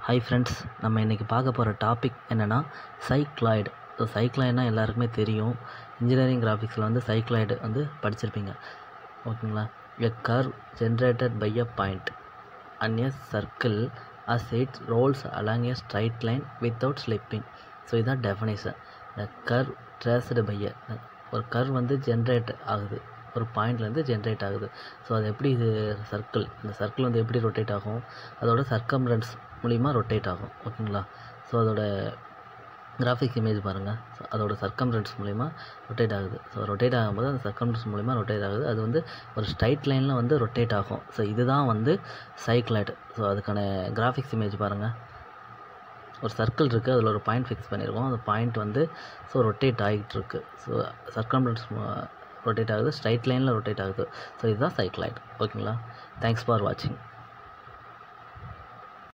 hi friends நம்ம இன்றைக்கி பார்க்க போகிற டாபிக் என்னென்னா சைக்ளாய்டு ஸோ சைக்ளாய்டுனா எல்லாருக்குமே தெரியும் இன்ஜினியரிங் கிராஃபிக்ஸில் வந்து சைக்ளாய்டு வந்து படிச்சிருப்பீங்க ஓகேங்களா a curve generated by a point and a circle as it rolls along a straight line without slipping so இதுதான் definition the curve traced by a ஒரு கர்வ் வந்து ஜென்ரேட் ஆகுது ஒரு பாயிண்ட்லேருந்து ஜென்ரேட் ஆகுது ஸோ அது எப்படி இது சர்க்கிள் இந்த சர்க்கிள் வந்து எப்படி ரொட்டேட் ஆகும் அதோட சர்க்கம்ரன்ஸ் மூலிமா ரொட்டேட் ஆகும் ஓகேங்களா ஸோ அதோட கிராஃபிக் இமேஜ் பாருங்கள் ஸோ அதோட சர்க்கம்ரன்ஸ் மூலிமா ரொட்டேட் ஆகுது ஸோ ரொட்டேட் ஆகும்போது அந்த சர்க்கம்ரன்ஸ் மூலிமா ரொட்டேட் ஆகுது அது வந்து ஒரு ஸ்ட்ரைட் லைனில் வந்து ரொட்டேட் ஆகும் ஸோ இதுதான் வந்து சைக்ளைட் ஸோ அதுக்கான கிராஃபிக்ஸ் இமேஜ் பாருங்கள் ஒரு சர்க்கிள் இருக்குது அதில் ஒரு பாயிண்ட் ஃபிக்ஸ் பண்ணியிருக்கோம் அந்த பாயிண்ட் வந்து ஸோ ரொட்டேட் ஆகிட்டு இருக்கு ஸோ சர்க்கம்ரன்ஸ் ரொட்டேட் ஆகுது ஸ்ட்ரைட் லைனில் ரொட்டேட் ஆகுது ஸோ இதுதான் சைக்ளைட் ஓகேங்களா தேங்க்ஸ் ஃபார் வாட்சிங்